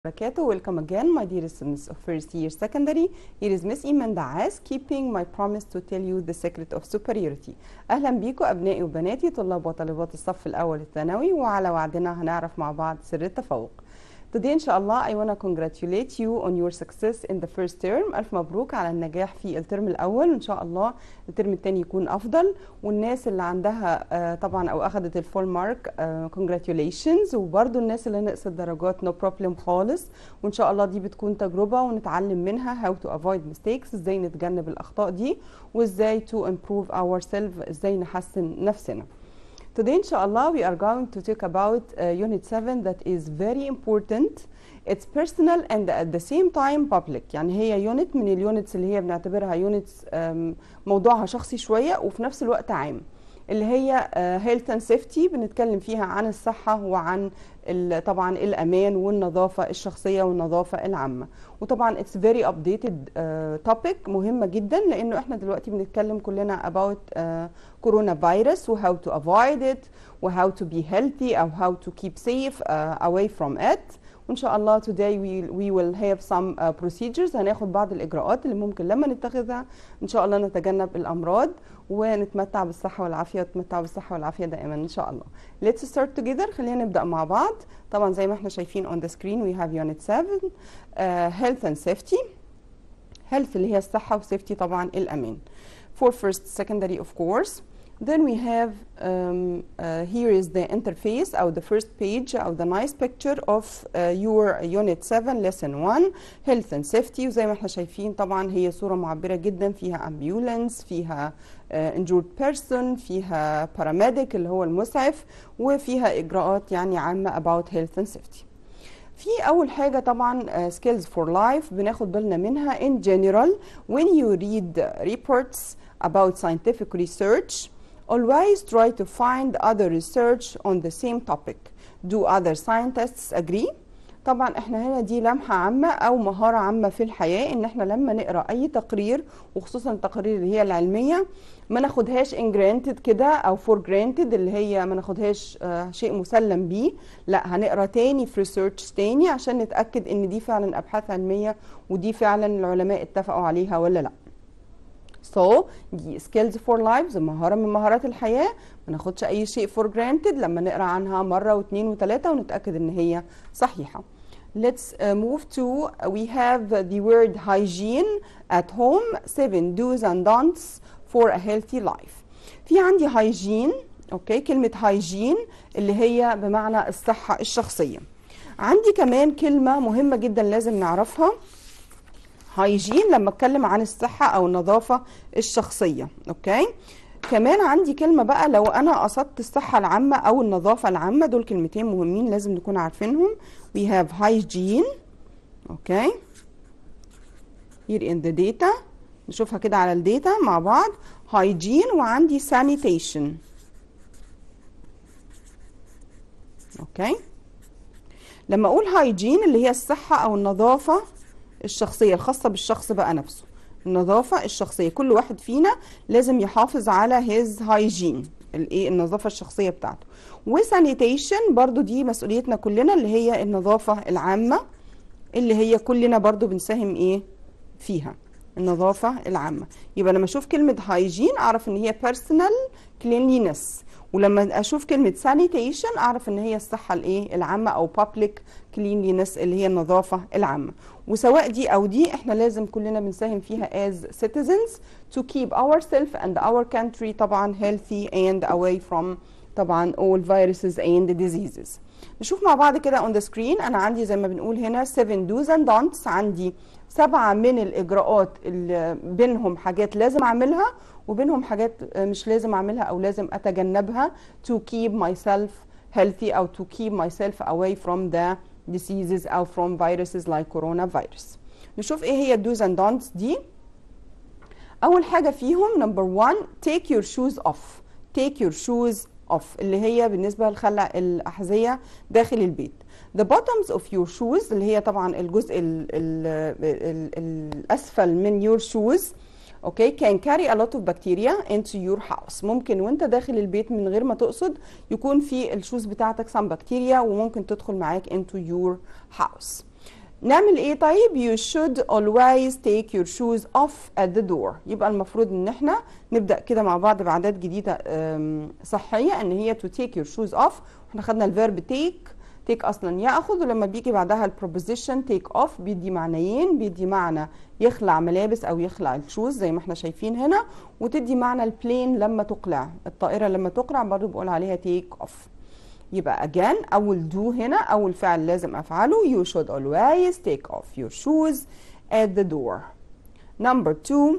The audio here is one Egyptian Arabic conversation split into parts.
Barakatuh. Welcome again, my dear students of first year secondary. Here is Miss Iman Daas keeping my promise to tell you the secret of superiority. أهلا بيكم أبنائي وبناتي طلاب وطالبات الصف الأول الثانوي وعلى وعدنا هنعرف مع بعض سر التفوق. Today إن شاء الله I wanna congratulate you on your success in the first term. ألف مبروك على النجاح في الترم الأول وإن شاء الله الترم الثاني يكون أفضل والناس اللي عندها آه، طبعا أو أخذت الفول مارك congratulations وبرضو الناس اللي نقصت درجات no problem خالص وإن شاء الله دي بتكون تجربة ونتعلم منها how to avoid mistakes إزاي نتجنب الأخطاء دي وإزاي to improve ourselves إزاي نحسن نفسنا. Today, inshallah, we are going to talk about uh, Unit 7 that is very important. It's personal and at the same time public. يعني هي يونت من اليونتس اللي هي بنعتبرها يونتس موضوعها شخصي شوية وفي نفس الوقت عام. اللي هي هيلث اند سيفتي بنتكلم فيها عن الصحة وعن ال- طبعا الأمان والنظافة الشخصية والنظافة العامة. وطبعا it's very updated uh, topic مهمة جدا لأنه احنا دلوقتي بنتكلم كلنا about uh, كورونا فيروس و how to avoid it و how to be healthy أو how to keep safe uh, away from it وإن شاء الله today we, we will have some uh, procedures هناخد بعض الإجراءات اللي ممكن لما نتخذها إن شاء الله نتجنب الأمراض ونتمتع بالصحة والعافية ونتمتع بالصحة والعافية دائما إن شاء الله Let's start together خلينا نبدأ مع بعض طبعا زي ما احنا شايفين on the screen we have unit 7 uh, health and safety health اللي هي الصحة وسيفتي طبعا الأمان for first secondary of course then we have um, uh, here is the interface or the first page or the nice picture of uh, your unit 7 lesson 1 health and safety وزي ما احنا شايفين طبعا هي صورة معبرة جدا فيها ambulance فيها uh, injured person فيها paramedic اللي هو المسعف وفيها إجراءات يعني عامة about health and safety في اول حاجه طبعا uh, skills for life بناخد بالنا منها in general when you read reports about scientific research always try to find other research on the same topic do other scientists agree طبعا احنا هنا دي لمحة عامة او مهارة عامة في الحياة ان احنا لما نقرأ اي تقرير وخصوصا التقارير اللي هي العلمية ما ناخدهاش in granted كده او for granted اللي هي ما ناخدهاش آه شيء مسلم بيه لا هنقرا تاني في ريسيرش تاني عشان نتأكد ان دي فعلا ابحاث علمية ودي فعلا العلماء اتفقوا عليها ولا لا So دي skills for lives مهارة من مهارات الحياة ما ناخدش أي شيء for granted لما نقرأ عنها مرة واثنين وثلاثة ونتأكد إن هي صحيحة. Let's uh, move to we have the word hygiene at home seven do's and don'ts for a healthy life. في عندي hygiene اوكي كلمة hygiene اللي هي بمعنى الصحة الشخصية. عندي كمان كلمة مهمة جدا لازم نعرفها هايجين لما اتكلم عن الصحة او النظافة الشخصية اوكي كمان عندي كلمة بقى لو انا قصدت الصحة العامة او النظافة العامة دول كلمتين مهمين لازم نكون عارفينهم we have hygiene اوكي here in the data نشوفها كده على الداتا مع بعض hygiene وعندي sanitation اوكي لما اقول hygiene اللي هي الصحة او النظافة الشخصيه الخاصه بالشخص بقى نفسه النظافه الشخصيه كل واحد فينا لازم يحافظ على هيز هايجين الايه النظافه الشخصيه بتاعته وسانيتيشن برضو دي مسؤوليتنا كلنا اللي هي النظافه العامه اللي هي كلنا برضو بنساهم ايه فيها النظافه العامه يبقى لما اشوف كلمه هايجين اعرف ان هي بيرسونال كلينلينس ولما اشوف كلمه سانيتيشن اعرف ان هي الصحه الايه العامه او بابليك كلينلينس اللي هي النظافه العامه وسواء دي او دي احنا لازم كلنا بنساهم فيها as citizens to keep ourselves and our country طبعا healthy and away from طبعا all viruses and diseases نشوف مع بعض كده on the screen انا عندي زي ما بنقول هنا 7 do's and don'ts عندي سبعة من الإجراءات اللي بينهم حاجات لازم أعملها وبينهم حاجات مش لازم أعملها أو لازم أتجنبها to keep myself healthy أو to keep myself away from the diseases أو from viruses like coronavirus نشوف إيه هي do's and don'ts دي أول حاجة فيهم number one take your shoes off take your shoes off اللي هي بالنسبة لخلع الأحذية داخل البيت the bottoms of your shoes اللي هي طبعا الجزء ال ال ال ال الأسفل من your shoes اوكي can carry a lot of bacteria into your house ممكن وانت داخل البيت من غير ما تقصد يكون في الشوز بتاعتك some bacteria وممكن تدخل معاك into your house نعمل ايه طيب you should always take your shoes off at the door يبقى المفروض ان احنا نبدا كده مع بعض بعادات جديده أم، صحيه ان هي to take your shoes off احنا خدنا الفيرب take take اصلا ياخذ ولما بيجي بعدها البروبوزيشن take off بيدي معنيين بيدي معنى يخلع ملابس او يخلع الشوز زي ما احنا شايفين هنا وتدي معنى البلين لما تقلع الطائره لما تقلع برضه بقول عليها take off يبقى again أول do هنا أول فعل لازم أفعله you should always take off your shoes at the door number two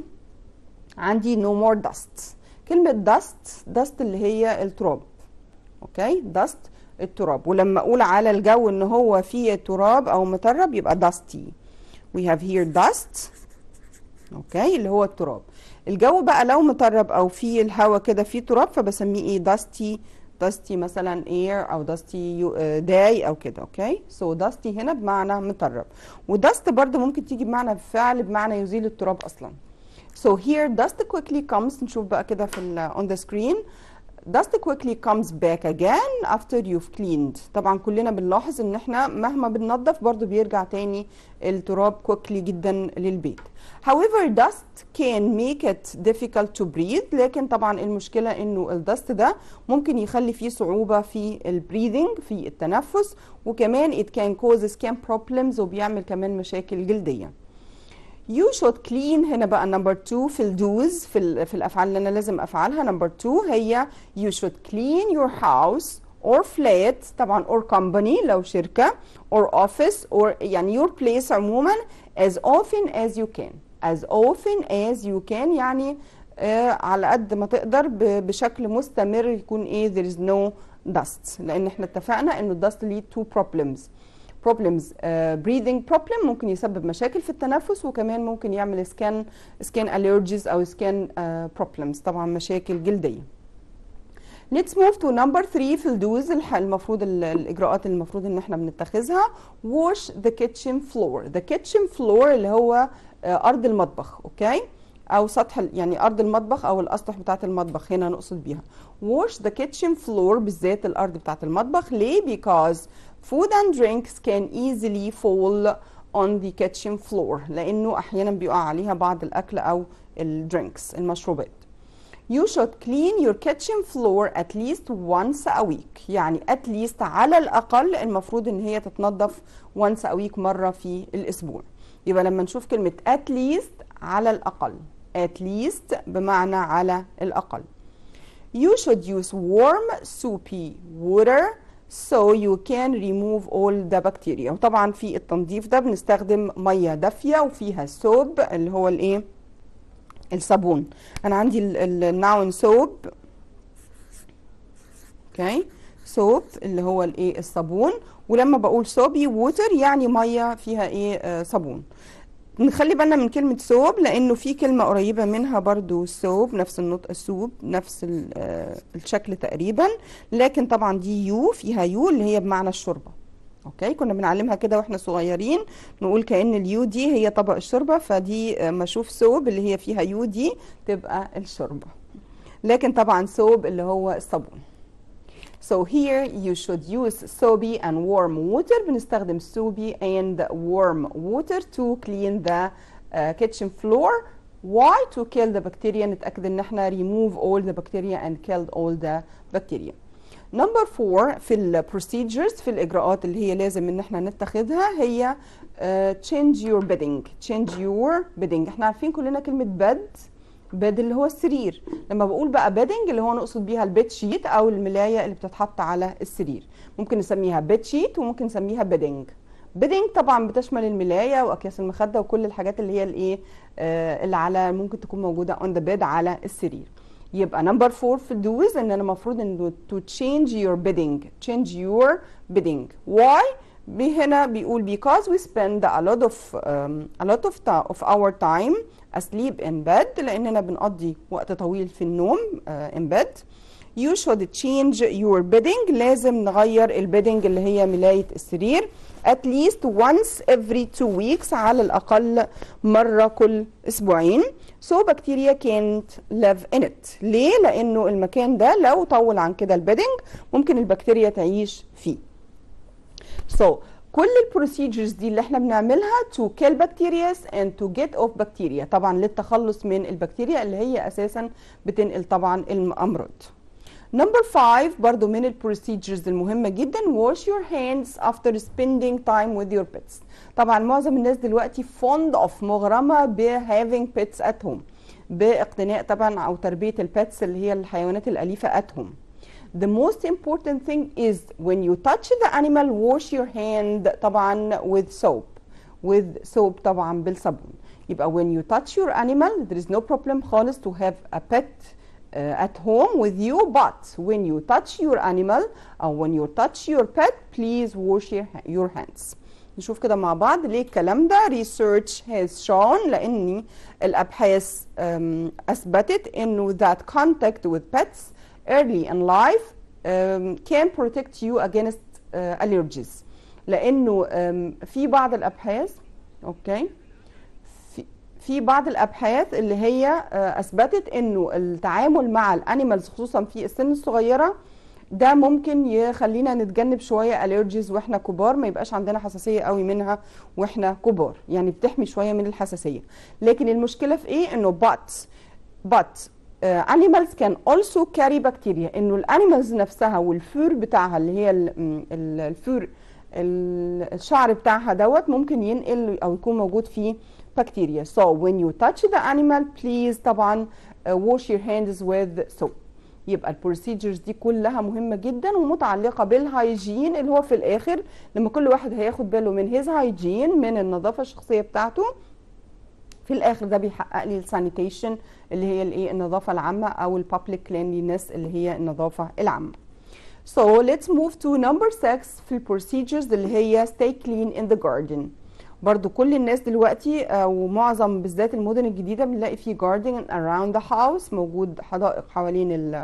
عندي no more dust كلمة dust dust اللي هي التراب اوكي dust التراب ولما اقول على الجو ان هو فيه تراب او مترب يبقى dusty we have here dust اوكي اللي هو التراب الجو بقى لو مترب او فيه الهواء كده فيه تراب فبسميه ايه dusty dusty مثلا air او dusty day او كده اوكي سو so dusty هنا بمعنى مترب ودست برضه ممكن تيجي بمعنى فعل بمعنى يزيل التراب اصلا so here dust quickly comes نشوف بقى كده في ال on the screen dust quickly comes back again after you've cleaned طبعا كلنا بنلاحظ ان احنا مهما بننظف برضو بيرجع تاني التراب quickly جدا للبيت however dust can make it difficult to breathe لكن طبعا المشكلة انه الدست ده ممكن يخلي فيه صعوبة في البريذنج في التنفس وكمان it can cause skin problems وبيعمل كمان مشاكل جلدية You should clean هنا بقى نمبر 2 في الدوز في, ال- في الافعال اللي انا لازم افعلها نمبر 2 هي you should clean your house or flat طبعا or company لو شركة or office or يعني your place عموما as often as you can as often as you can يعني آه على قد ما تقدر ب- بشكل مستمر يكون ايه there is no dust لان احنا اتفقنا انه الدست ليه two problems problems uh, breathing problem ممكن يسبب مشاكل في التنفس وكمان ممكن يعمل skin skin allergies او skin uh, problems طبعا مشاكل جلديه Let's move to number 3 في الدوز الح- المفروض ال- الإجراءات اللي المفروض إن إحنا بنتخذها wash the kitchen floor the kitchen floor اللي هو آه، أرض المطبخ أوكي أو سطح ال- يعني أرض المطبخ أو الأسطح بتاعة المطبخ هنا نقصد بيها wash the kitchen floor بالذات الأرض بتاعة المطبخ ليه because food and drinks can easily fall on the kitchen floor لأنه أحيانا بيقع عليها بعض الأكل أو الدرينكس المشروبات You should clean your kitchen floor at least once a week يعني at least على الأقل المفروض إن هي تتنظف once a week مرة في الأسبوع يبقى لما نشوف كلمة at least على الأقل at least بمعنى على الأقل You should use warm soapy water so you can remove all the bacteria وطبعا في التنظيف ده بنستخدم مية دافية وفيها سوب اللي هو الايه الصابون انا عندي الناون سوب اوكي سوب اللي هو الايه الصابون ولما بقول صوبي ووتر يعني ميه فيها ايه آه صابون نخلي بالنا من كلمة سوب لأنه في كلمة قريبة منها برضو سوب نفس النطق السوب نفس ال- آه، الشكل تقريبا لكن طبعا دي يو فيها يو اللي هي بمعنى الشوربة اوكي كنا بنعلمها كده واحنا صغيرين نقول كأن اليو دي هي طبق الشوربة فدي آه، ما اشوف سوب اللي هي فيها يو دي تبقى الشوربة لكن طبعا سوب اللي هو الصابون So here you should use soapy and warm water بنستخدم soapy and warm water to clean the uh, kitchen floor why to kill the bacteria نتأكد ان احنا remove all the bacteria and killed all the bacteria number four في ال procedures في الإجراءات اللي هي لازم ان احنا نتخذها هي uh, change your bedding change your bedding احنا عارفين كلنا كلمة bed بيد اللي هو السرير لما بقول بقى بيدنج اللي هو نقصد بيها البيت شيت او الملايه اللي بتتحط على السرير ممكن نسميها بيت شيت وممكن نسميها بيدنج بيدنج طبعا بتشمل الملايه واكياس المخده وكل الحاجات اللي هي الايه آه اللي على ممكن تكون موجوده اون ذا بيد على السرير يبقى نمبر فور في الدوز ان انا المفروض انه to change your bedding change your bedding why بي- هنا بيقول because we spend a lot of um, a lot of, ta- of our time asleep in bed لاننا بنقضي وقت طويل في النوم uh, in bed you should change your bedding لازم نغير البيدنج اللي هي ملاية السرير at least once every two weeks على الأقل مرة كل أسبوعين so bacteria can't live in it ليه؟ لأنه المكان ده لو طول عن كده البيدنج ممكن البكتيريا تعيش فيه So كل البروسيجرز دي اللي احنا بنعملها to kill bacteria and to get off bacteria طبعا للتخلص من البكتيريا اللي هي اساسا بتنقل طبعا الامراض نمبر 5 برضو من البروسيجرز المهمه جدا wash your hands after spending time with your pets طبعا معظم الناس دلوقتي fond of مغرمه ب having pets at home باقتناء طبعا او تربيه البيتس اللي هي الحيوانات الاليفه at home the most important thing is when you touch the animal wash your hand طبعا with soap with soap طبعا بالصابون يبقى when you touch your animal there is no problem خالص to have a pet uh, at home with you but when you touch your animal or when you touch your pet please wash your, your hands نشوف كده مع بعض ليه الكلام ده research has shown لان الابحاث um, اثبتت انه that contact with pets early in life um, can protect you against uh, allergies لانه um, في بعض الابحاث اوكي في في بعض الابحاث اللي هي uh, اثبتت انه التعامل مع الانيمالز خصوصا في السن الصغيره ده ممكن يخلينا نتجنب شويه الرجيز واحنا كبار ما يبقاش عندنا حساسيه قوي منها واحنا كبار يعني بتحمي شويه من الحساسيه لكن المشكله في ايه انه but but uh, animals can also carry bacteria انه الانيمالز نفسها والفور بتاعها اللي هي الفور الشعر بتاعها دوت ممكن ينقل او يكون موجود فيه بكتيريا so when you touch the animal please طبعا uh, wash your hands with soap يبقى البروسيجرز دي كلها مهمه جدا ومتعلقه بالهايجين اللي هو في الاخر لما كل واحد هياخد باله من هيز هايجين من النظافه الشخصيه بتاعته في الاخر ده بيحقق لي السانيتيشن اللي هي الايه النظافه العامه او البابليك كلينلينس اللي هي النظافه العامه So let's move to number 6 في البروسيجرز اللي هي stay clean in the garden. برضو كل الناس دلوقتي ومعظم بالذات المدن الجديدة بنلاقي فيه garden around the house موجود حدائق حوالين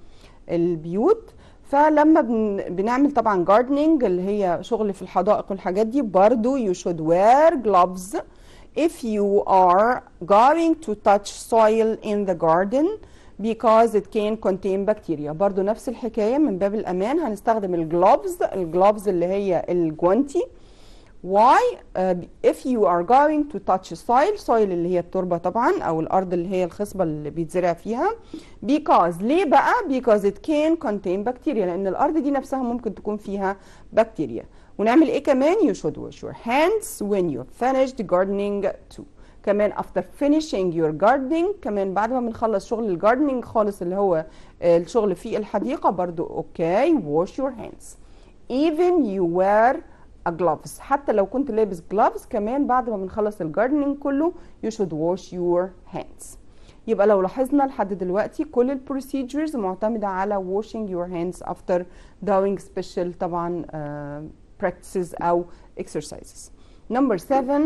البيوت فلما بن بنعمل طبعا gardening اللي هي شغل في الحدائق والحاجات دي برضو you should wear gloves if you are going to touch soil in the garden because it can contain bacteria برضو نفس الحكاية من باب الأمان هنستخدم الجلوفز الجلوفز اللي هي الجوانتي why uh, if you are going to touch soil soil اللي هي التربة طبعا أو الأرض اللي هي الخصبة اللي بيتزرع فيها because ليه بقى because it can contain bacteria لأن الأرض دي نفسها ممكن تكون فيها بكتيريا ونعمل إيه كمان you should wash your hands when you're finished gardening too كمان after finishing your gardening كمان بعد ما بنخلص شغل الجاردنينج خالص اللي هو الشغل في الحديقة برضو اوكي wash your hands even you wear a gloves حتى لو كنت لابس gloves كمان بعد ما بنخلص الجاردنينج كله you should wash your hands يبقى لو لاحظنا لحد دلوقتي كل البروسيجرز معتمدة على washing your hands after doing special طبعا uh, practices أو exercises number seven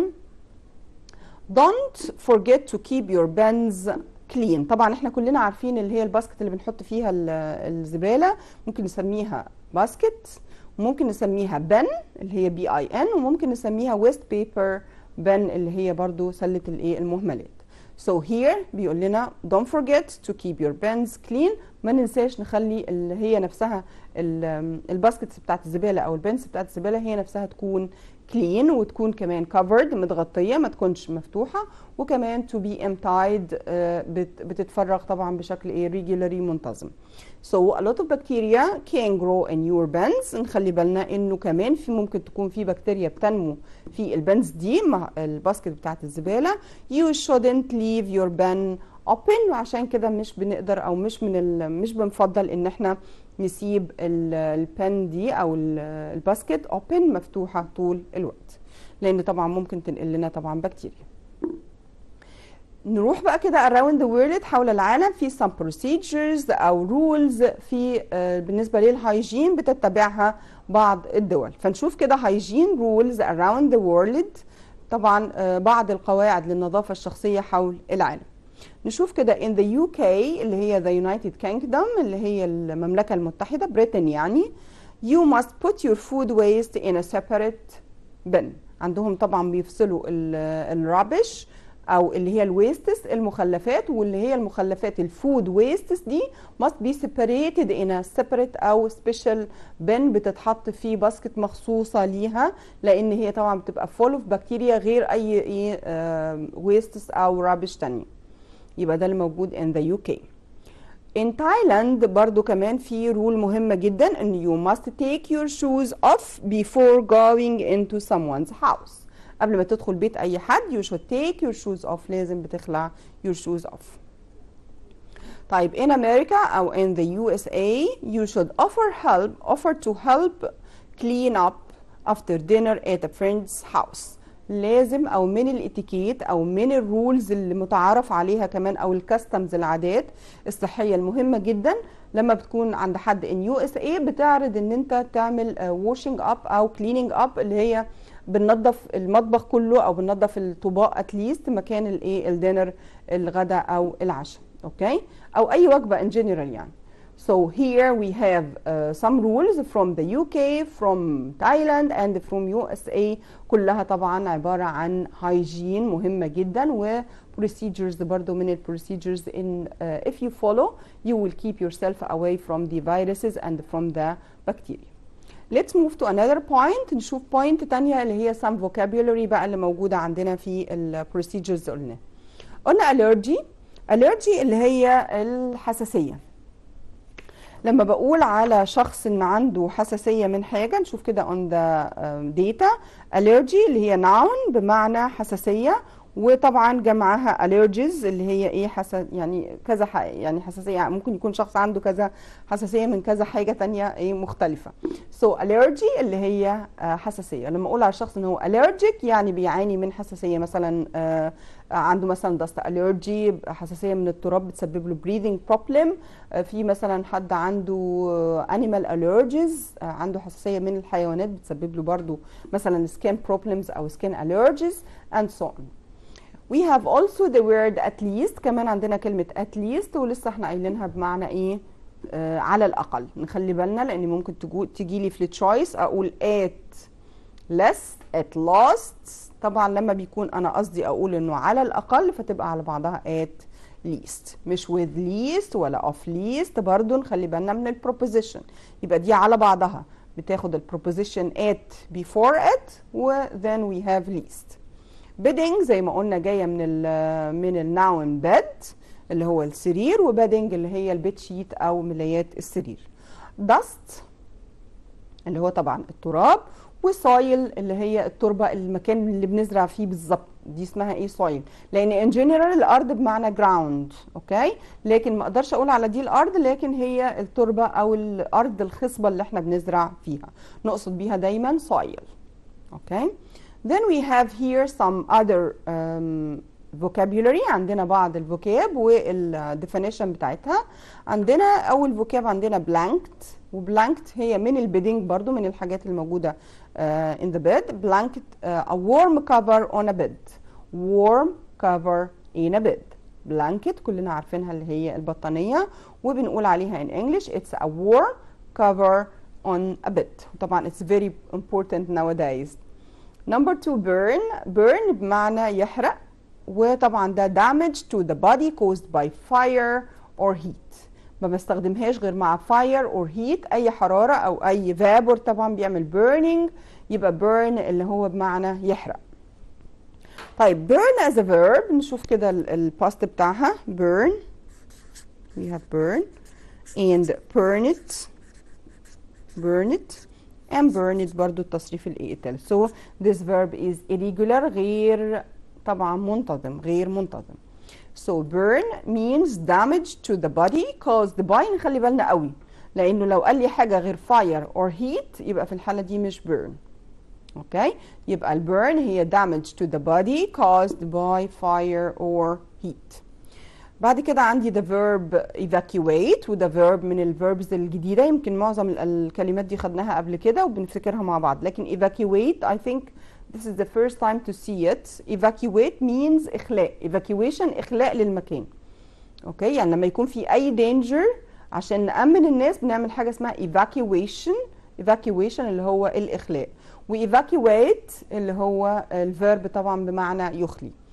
don't forget to keep your bins clean طبعا احنا كلنا عارفين اللي هي الباسكت اللي بنحط فيها الزباله ممكن نسميها باسكت وممكن نسميها بن اللي هي بي اي ان وممكن نسميها ويست بيبر بن اللي هي برضو سله الايه المهملات So here بيقول لنا don't forget to keep your bins clean ما ننساش نخلي اللي هي نفسها الباسكتس بتاعت الزبالة أو البنس بتاعت الزبالة هي نفسها تكون clean وتكون كمان covered متغطية ما تكونش مفتوحة وكمان to be emptied بتتفرغ طبعا بشكل ايه regularly منتظم. So a lot of bacteria can grow in your bins نخلي بالنا انه كمان في ممكن تكون في بكتيريا بتنمو في البنز دي مع الباسكت بتاعت الزبالة you shouldn't leave your bin open وعشان كده مش بنقدر او مش من ال... مش بنفضل ان احنا نسيب البن دي او الباسكت open مفتوحه طول الوقت لان طبعا ممكن تنقل لنا طبعا بكتيريا نروح بقى كده around the world حول العالم في some procedures او rules في uh, بالنسبه للهايجين بتتبعها بعض الدول فنشوف كده hygiene rules around the world طبعا uh, بعض القواعد للنظافه الشخصيه حول العالم نشوف كده in the UK اللي هي the United Kingdom اللي هي المملكة المتحدة بريتن يعني you must put your food waste in a separate bin عندهم طبعا بيفصلوا الرابش او اللي هي الويستس المخلفات واللي هي المخلفات الفود ويستس دي must be separated in a separate او special bin بتتحط في باسكت مخصوصه ليها لان هي طبعا بتبقى full of بكتيريا غير اي ايه ويستس او رابش تانية يبقى ده اللي موجود in the UK in Thailand برضو كمان في رول مهمة جدا ان you must take your shoes off before going into someone's house قبل ما تدخل بيت اي حد you should take your shoes off لازم بتخلع your shoes off طيب in America او in the USA you should offer help offer to help clean up after dinner at a friend's house لازم او من الاتيكيت او من الرولز اللي متعارف عليها كمان او الكاستمز العادات الصحيه المهمه جدا لما بتكون عند حد ان يو اس اي بتعرض ان انت تعمل واشنج اب او كليننج اب اللي هي بننظف المطبخ كله او بننظف الطباق اتليست مكان الايه الدينر الغداء او العشاء اوكي او اي وجبه ان جنرال يعني So here we have uh, some rules from the UK, from Thailand and from USA كلها طبعا عبارة عن hygiene مهمة جدا و procedures برضو من ال procedures in uh, if you follow you will keep yourself away from the viruses and from the bacteria. Let's move to another point نشوف point تانية اللي هي some vocabulary بقى اللي موجودة عندنا في ال procedures قلنا. قلنا allergy allergy اللي هي الحساسية. لما بقول على شخص ان عنده حساسيه من حاجه نشوف كده on the data allergy اللي هي noun بمعنى حساسيه وطبعا جمعها allergies اللي هي ايه حسا يعني كذا يعني حساسيه يعني ممكن يكون شخص عنده كذا حساسيه من كذا حاجه تانية ايه مختلفه so allergy اللي هي حساسيه لما اقول على الشخص ان هو allergic يعني بيعاني من حساسيه مثلا آه عنده مثلا دست الرجي حساسيه من التراب بتسبب له breathing problem في مثلا حد عنده animal allergies عنده حساسيه من الحيوانات بتسبب له برضو مثلا skin problems او skin allergies and so on we have also the word at least كمان عندنا كلمه at least ولسه احنا قايلينها بمعنى ايه آه على الاقل نخلي بالنا لان ممكن تجي لي في التشويس اقول at less at last طبعا لما بيكون انا قصدي اقول انه على الاقل فتبقى على بعضها at least مش with least ولا of least برضو نخلي بالنا من البروبوزيشن يبقى دي على بعضها بتاخد البروبوزيشن at before it و then we have least bedding زي ما قلنا جايه من ال من الناون bed اللي هو السرير وبيدنج اللي هي البيت شيت او ملايات السرير dust اللي هو طبعا التراب وسايل اللي هي التربه المكان اللي بنزرع فيه بالظبط دي اسمها ايه سايل لان ان جنرال الارض بمعنى جراوند اوكي لكن ما اقدرش اقول على دي الارض لكن هي التربه او الارض الخصبه اللي احنا بنزرع فيها نقصد بيها دايما سايل اوكي then we have here some other um, vocabulary عندنا بعض الفوكاب والديفينيشن بتاعتها عندنا اول فوكاب عندنا blanked وبلانكت هي من البيدنج برضو من الحاجات الموجودة uh, in the bed blanket uh, a warm cover on a bed warm cover in a bed blanket كلنا عارفينها اللي هي البطانية وبنقول عليها in English it's a warm cover on a bed طبعا it's very important nowadays number two burn burn بمعنى يحرق وطبعا ده damage to the body caused by fire or heat ما بستخدمهاش غير مع fire or heat اي حراره او اي vapor طبعا بيعمل burning يبقى burn اللي هو بمعنى يحرق طيب burn as a verb نشوف كده الباست بتاعها burn we have burn and burn it burn it and burn it برضو التصريف الايتال so this verb is irregular غير طبعا منتظم غير منتظم So burn means damage to the body caused by نخلي بالنا قوي لانه لو قال لي حاجه غير fire or heat يبقى في الحاله دي مش burn اوكي يبقى البرن هي damage to the body caused by fire or heat بعد كده عندي the verb evacuate وده verb من الverbs الجديده يمكن معظم الكلمات دي خدناها قبل كده وبنفتكرها مع بعض لكن evacuate I think this is the first time to see it evacuate means إخلاء evacuation إخلاء للمكان اوكي يعني لما يكون في أي danger عشان نأمن الناس بنعمل حاجة اسمها evacuation evacuation اللي هو الإخلاء و evacuate اللي هو الفيرب طبعا بمعنى يخلي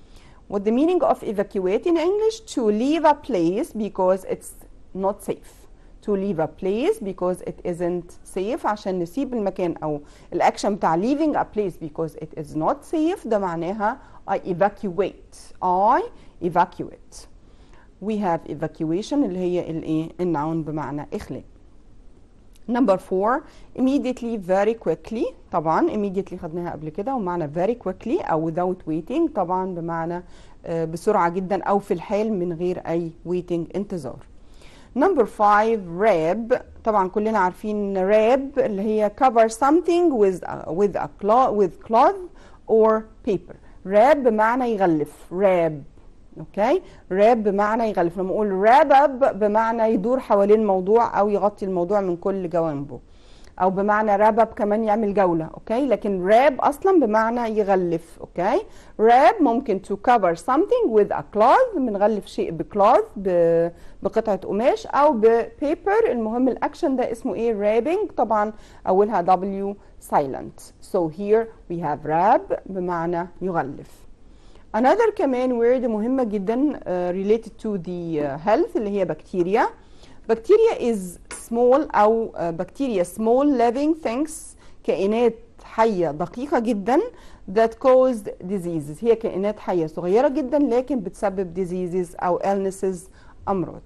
what the meaning of evacuate in English to leave a place because it's not safe to leave a place because it isn't safe عشان نسيب المكان او الاكشن بتاع leaving a place because it is not safe ده معناها I evacuate I evacuate we have evacuation اللي هي الايه النون بمعنى اخلاء number four immediately very quickly طبعا immediately خدناها قبل كده ومعنى very quickly او without waiting طبعا بمعنى آه، بسرعة جدا او في الحال من غير اي waiting انتظار number five wrap طبعا كلنا عارفين wrap اللي هي cover something with a, with a cloth with cloth or paper wrap بمعنى يغلف wrap اوكي راب بمعنى يغلف لما اقول راب اب بمعنى يدور حوالين موضوع او يغطي الموضوع من كل جوانبه او بمعنى راب اب كمان يعمل جوله اوكي لكن راب اصلا بمعنى يغلف اوكي راب ممكن to cover something with a cloth بنغلف شيء بكلوث بقطعه قماش او ببيبر المهم الاكشن ده اسمه ايه رابنج طبعا اولها W silent so here we have rab بمعنى يغلف another كمان word مهمة جدا uh, related to the uh, health اللي هي بكتيريا بكتيريا is small أو uh, بكتيريا small living things كائنات حية دقيقة جدا that caused diseases هي كائنات حية صغيرة جدا لكن بتسبب diseases أو illnesses أمراض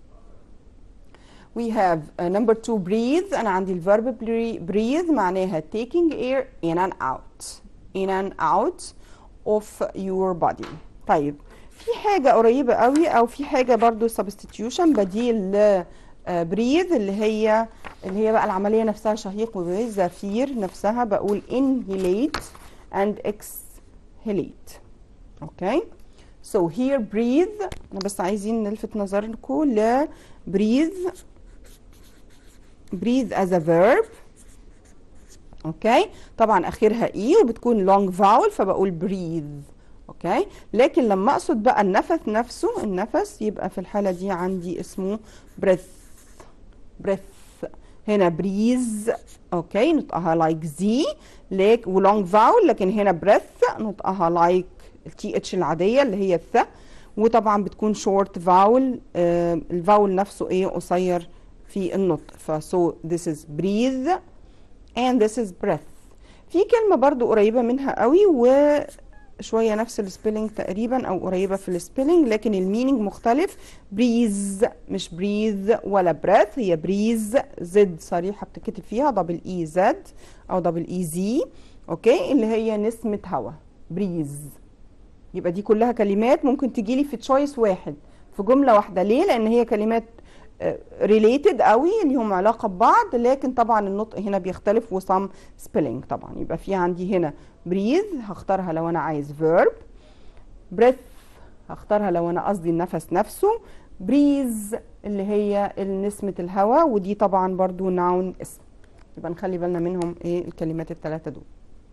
We have uh, number two breathe أنا عندي الverb breathe معناها taking air in and out in and out of your body طيب في حاجة قريبة قوي أو في حاجة برضو substitution بديل ل بريذ اللي هي اللي هي بقى العملية نفسها شهيق وزفير نفسها بقول inhalate and exhalate اوكي so here breathe انا بس عايزين نلفت نظركم ل breathe breathe as a verb اوكي طبعا اخرها اي وبتكون لونج فاول فبقول breathe اوكي لكن لما اقصد بقى النفس نفسه النفس يبقى في الحاله دي عندي اسمه breath breath هنا بريز اوكي نطقها لايك like زي ليك ولونج فاول لكن هنا بريث نطقها لايك التي اتش العاديه اللي هي الث وطبعا بتكون شورت فاول آه الفاول نفسه ايه قصير في النطق فسو this is breathe and this is breath في كلمة برضو قريبة منها قوي وشوية نفس السبيلنج تقريبا او قريبة في السبيلنج لكن المينينج مختلف بريز مش بريز ولا بريث هي بريز زد صريحة بتكتب فيها دبل اي زد او دبل اي زي اوكي اللي هي نسمة هوا بريز يبقى دي كلها كلمات ممكن تجيلي في تشويس واحد في جملة واحدة ليه لان هي كلمات ريليتد قوي ليهم علاقه ببعض لكن طبعا النطق هنا بيختلف وصم سبيلنج طبعا يبقى في عندي هنا بريز هختارها لو انا عايز فيرب بريث هختارها لو انا قصدي النفس نفسه بريز اللي هي نسمه الهواء ودي طبعا برضو ناون اسم يبقى نخلي بالنا منهم ايه الكلمات الثلاثه دول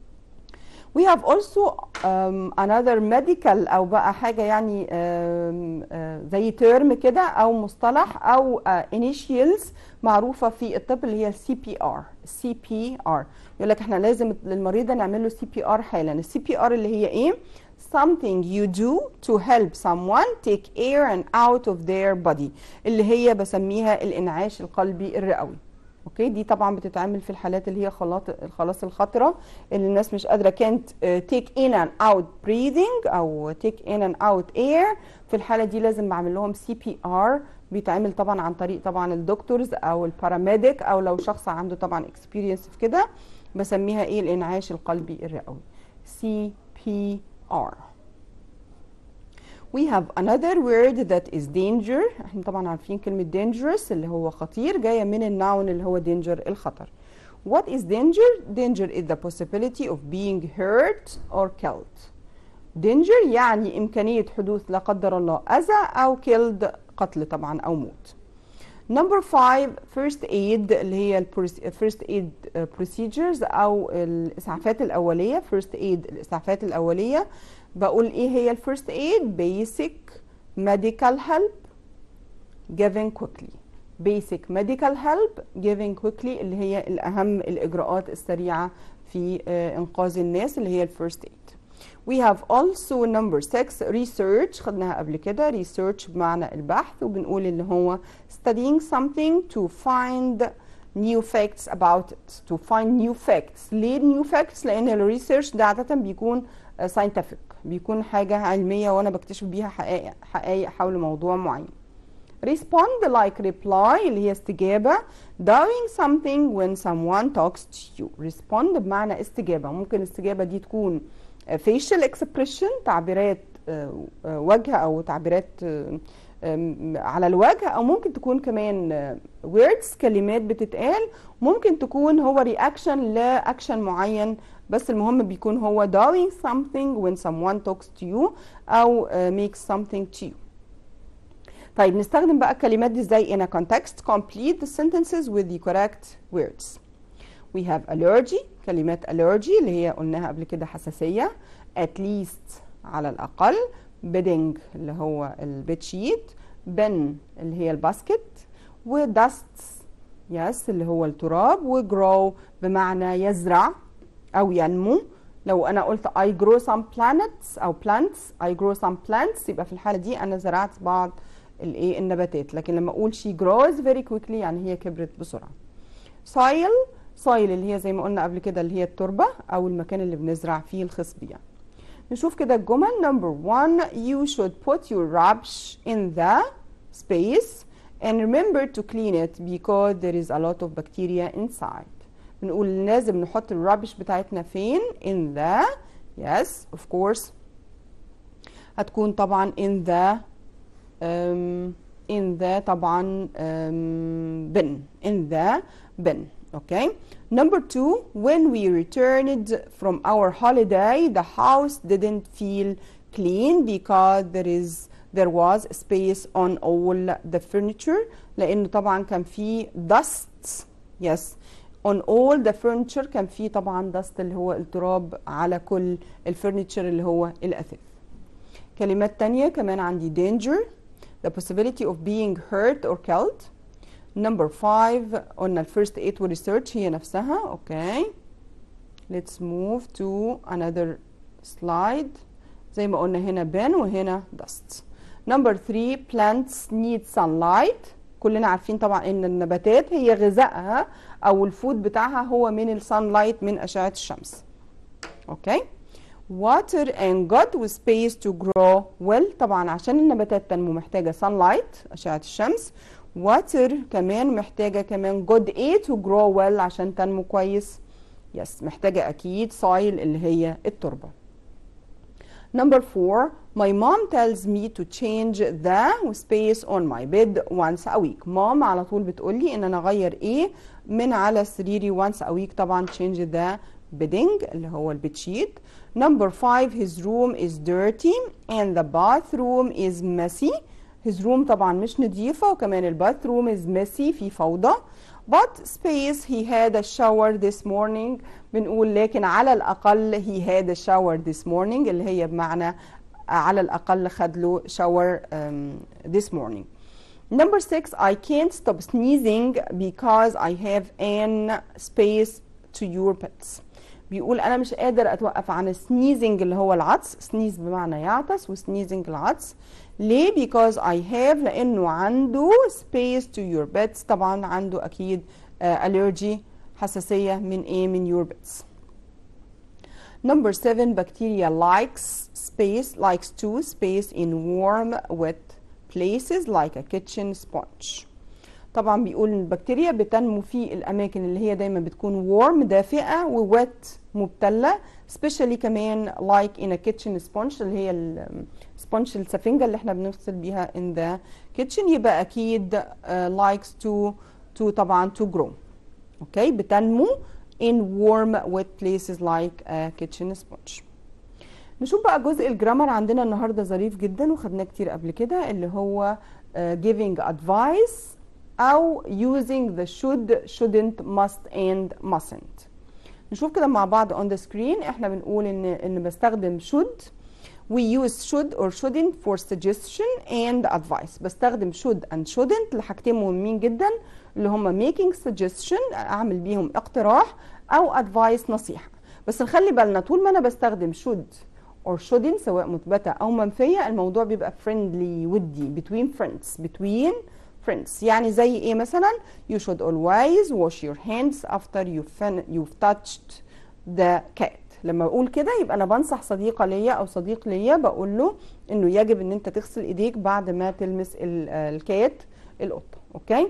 We have also um, another medical أو بقى حاجة يعني um, uh, زي ترم كده أو مصطلح أو uh, initials معروفة في الطب اللي هي السي بي ار السي بي ار يقول لك احنا لازم للمريض نعمل له سي بي ار حالا السي بي ار اللي هي ايه something you do to help someone take air and out of their body اللي هي بسميها الانعاش القلبي الرئوي اوكي دي طبعا بتتعمل في الحالات اللي هي خلاط الخلاص الخطره اللي الناس مش قادره كانت تيك ان اند اوت بريذنج او تيك ان اند اوت اير في الحاله دي لازم بعمل لهم سي بي ار بيتعمل طبعا عن طريق طبعا الدكتورز او الباراميديك او لو شخص عنده طبعا اكسبيرينس في كده بسميها ايه الانعاش القلبي الرئوي سي بي ار We have another word that is danger احنا طبعا عارفين كلمة dangerous اللي هو خطير جاية من الناون اللي هو danger الخطر What is danger? Danger is the possibility of being hurt or killed danger يعني إمكانية حدوث لا قدر الله أذى أو killed قتل طبعا أو موت Number five first aid اللي هي ال first aid procedures أو الإسعافات الأولية first aid الإسعافات الأولية بقول ايه هي الفيرست ايد basic medical help given quickly basic medical help given quickly اللي هي الاهم الاجراءات السريعه في انقاذ الناس اللي هي الفيرست ايد We have also number 6 research خدناها قبل كده research بمعنى البحث وبنقول اللي هو studying something to find new facts about it to find new facts ليه new facts لان الريسيرش ده عادة بيكون uh, scientific بيكون حاجة علمية وانا بكتشف بيها حقائق حقائق حول موضوع معين respond like reply اللي هي استجابة doing something when someone talks to you respond بمعنى استجابة ممكن الاستجابة دي تكون facial expression تعبيرات وجه او تعبيرات على الوجه او ممكن تكون كمان words كلمات بتتقال ممكن تكون هو reaction لاكشن معين بس المهم بيكون هو doing something when someone talks to you او makes something to you طيب نستخدم بقى الكلمات دي ازاي in a context complete the sentences with the correct words we have allergy كلمات allergy اللي هي قلناها قبل كده حساسية at least على الأقل bedding اللي هو البيت شيت bin اللي هي الباسكت ودست يس اللي هو التراب وgrow بمعنى يزرع أو ينمو لو أنا قلت I grow some planets أو plants I grow some plants يبقى في الحالة دي أنا زرعت بعض الايه النباتات لكن لما اقول she grows very quickly يعني هي كبرت بسرعه soil soil اللي هي زي ما قلنا قبل كده اللي هي التربه او المكان اللي بنزرع فيه الخصب يعني نشوف كده الجمل number one you should put your rubbish in the space and remember to clean it because there is a lot of bacteria inside بنقول لازم نحط الرابش بتاعتنا فين in the yes of course هتكون طبعا in the um, in the طبعا um, bin in the bin okay number two when we returned from our holiday the house didn't feel clean because there is there was space on all the furniture لانه طبعا كان في dust yes on all the furniture كان في طبعا dust اللي هو التراب على كل الفurniture اللي هو الاثاث كلمات تانية كمان عندي danger the possibility of being hurt or killed number five قلنا الفيرست aid research هي نفسها okay let's move to another slide زي ما قلنا هنا bin وهنا dust number three plants need sunlight كلنا عارفين طبعا ان النباتات هي غذائها او الفود بتاعها هو من السانلايت من اشعه الشمس اوكي okay. water and good with space to grow well طبعا عشان النباتات تنمو محتاجة sunlight أشعة الشمس water كمان محتاجة كمان good air to grow well عشان تنمو كويس يس محتاجة أكيد soil اللي هي التربة number four my mom tells me to change the space on my bed once a week mom على طول بتقولي ان انا اغير ايه من على سريري once a week طبعا change the bedding اللي هو البيتشيت Number five, his room is dirty and the bathroom is messy. His room طبعا مش نظيفة وكمان الباثروم is messy في فوضى. But space he had a shower this morning بنقول لكن على الأقل he had a shower this morning اللي هي بمعنى على الأقل خد له shower um, this morning. Number six, I can't stop sneezing because I have an space to your pets. بيقول انا مش قادر اتوقف عن السنيزنج اللي هو العطس سنيز بمعنى يعطس وسنيزنج العطس ليه because I have لانه عنده space to your pets طبعا عنده اكيد uh, allergy حساسيه من ايه من your pets Number seven, bacteria likes space, likes to space in warm, wet places like a kitchen sponge. طبعا بيقول ان البكتيريا بتنمو في الاماكن اللي هي دايما بتكون warm دافئه وويت مبتله سبيشالي كمان like in a kitchen sponge اللي هي السبونج السفنجه اللي احنا بنغسل بيها in the kitchen يبقى اكيد uh, likes to to طبعا to grow اوكي okay. بتنمو in warm wet places like a kitchen sponge نشوف بقى جزء الجرامر عندنا النهارده ظريف جدا وخدناه كتير قبل كده اللي هو uh, giving advice أو using the should, shouldn't, must and mustn't. نشوف كده مع بعض on the screen احنا بنقول ان ان بستخدم should we use should or shouldn't for suggestion and advice بستخدم should and shouldn't لحاجتين مهمين جدا اللي هم making suggestion اعمل بيهم اقتراح او advice نصيحة بس نخلي بالنا طول ما انا بستخدم should or shouldn't سواء مثبتة أو منفية الموضوع بيبقى friendly ودي between friends between friends يعني زي إيه مثلا you should always wash your hands after you've, fin- you've touched the cat لما بقول كده يبقى أنا بنصح صديقة ليا أو صديق ليا بقول له إنه يجب إن أنت تغسل إيديك بعد ما تلمس ال- الكات القطة أوكي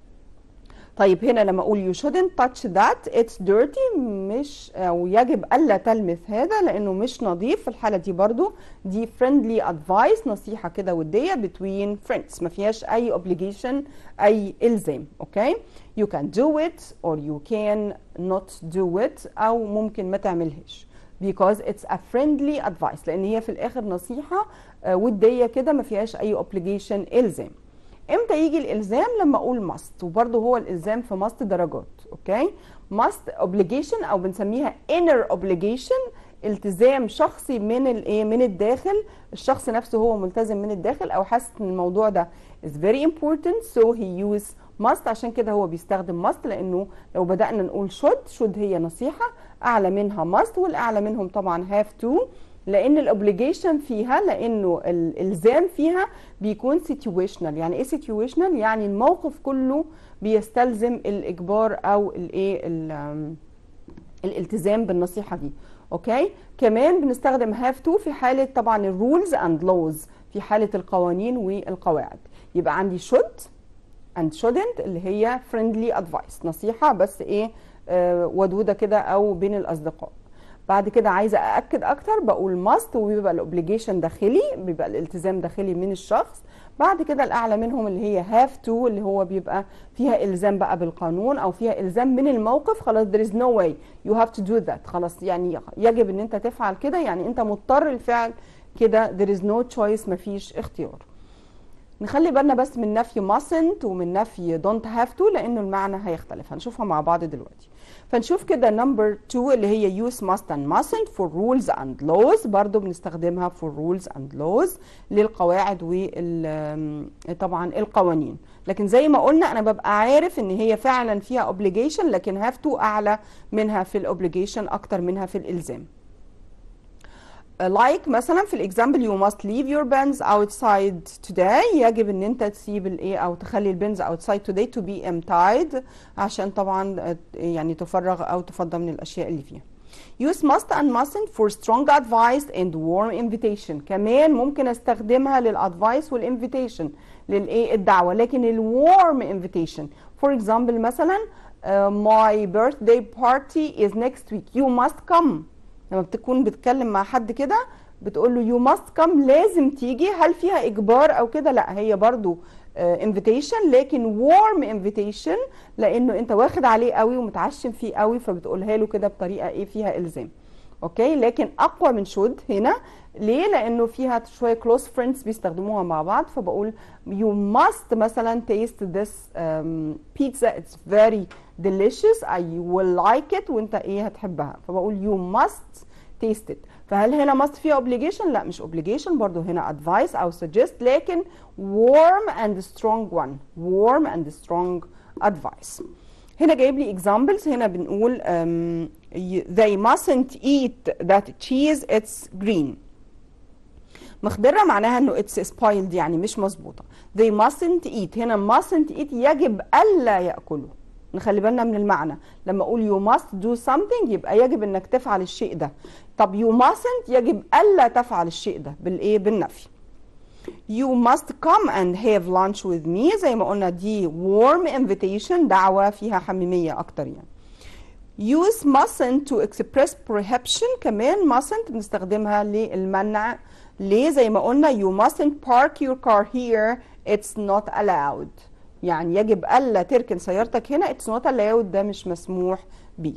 طيب هنا لما اقول you shouldn't touch that it's dirty مش او يجب الا تلمس هذا لانه مش نظيف في الحاله دي برضو دي friendly advice نصيحه كده وديه between friends ما فيهاش اي obligation اي الزام اوكي you can do it or you can not do it او ممكن ما تعملهاش because it's a friendly advice لان هي في الاخر نصيحه آه، وديه كده ما فيهاش اي obligation الزام امتى يجي الالزام لما اقول must وبرده هو الالزام في must درجات اوكي must obligation او بنسميها inner obligation التزام شخصي من الايه من الداخل الشخص نفسه هو ملتزم من الداخل او حاسس ان الموضوع ده is very important so he use must عشان كده هو بيستخدم must لانه لو بدانا نقول should should هي نصيحه اعلى منها must والاعلى منهم طبعا have to لان الاوبليجيشن فيها لانه الالزام فيها بيكون سيتويشنال يعني ايه سيتويشنال يعني الموقف كله بيستلزم الاجبار او الايه ال- الالتزام بالنصيحه دي اوكي كمان بنستخدم هاف تو في حاله طبعا الرولز اند لوز في حاله القوانين والقواعد يبقى عندي should and shouldn't اللي هي friendly advice نصيحه بس ايه آه ودوده كده او بين الاصدقاء بعد كده عايزه ااكد اكتر بقول must وبيبقى الاوبليجيشن داخلي بيبقى الالتزام داخلي من الشخص بعد كده الاعلى منهم اللي هي have to اللي هو بيبقى فيها الزام بقى بالقانون او فيها الزام من الموقف خلاص there is no way you have to do that خلاص يعني يجب ان انت تفعل كده يعني انت مضطر الفعل كده there is no choice مفيش اختيار نخلي بالنا بس من نفي mustn't ومن نفي don't have to لانه المعنى هيختلف هنشوفها مع بعض دلوقتي فنشوف كده نمبر 2 اللي هي use must and mustn't for rules and laws برضو بنستخدمها for rules and laws للقواعد وال طبعا القوانين لكن زي ما قلنا انا ببقى عارف ان هي فعلا فيها obligation لكن have to اعلى منها في الاوبليجيشن اكتر منها في الالزام like مثلا في الاكزامبل you must leave your pens outside today يجب ان انت تسيب الايه او تخلي البنز outside today to be emptied عشان طبعا يعني تفرغ او تفضى من الاشياء اللي فيها use must and mustn't for strong advice and warm invitation كمان ممكن استخدمها للادفايس والانفيتيشن للايه الدعوه لكن الwarm invitation for example مثلا uh, my birthday party is next week you must come لما بتكون بتتكلم مع حد كده بتقول له يو ماست كم لازم تيجي هل فيها اجبار او كده لا هي برضو انفيتيشن uh, لكن وارم انفيتيشن لانه انت واخد عليه قوي ومتعشم فيه قوي فبتقولها له كده بطريقه ايه فيها الزام اوكي لكن اقوى من شود هنا ليه لانه فيها شويه كلوز فريندز بيستخدموها مع بعض فبقول you must مثلا taste this um, pizza it's very delicious I will like it وانت ايه هتحبها فبقول you must taste it فهل هنا must فيها obligation لا مش obligation برضو هنا advice او suggest لكن warm and strong one warm and strong advice هنا جايب لي examples هنا بنقول um, they mustn't eat that cheese it's green مخضرة معناها انه it's spoiled يعني مش مظبوطة they mustn't eat هنا mustn't eat يجب ألا يأكلوا نخلي بالنا من المعنى لما اقول you must do something يبقى يجب انك تفعل الشيء ده طب you mustn't يجب ألا تفعل الشيء ده بالايه بالنفي You must come and have lunch with me زي ما قلنا دي warm invitation دعوة فيها حميمية أكتر يعني. Use mustn't to express prohibition كمان mustn't بنستخدمها للمنع ليه زي ما قلنا you mustn't park your car here it's not allowed يعني يجب ألا تركن سيارتك هنا it's not allowed ده مش مسموح بيه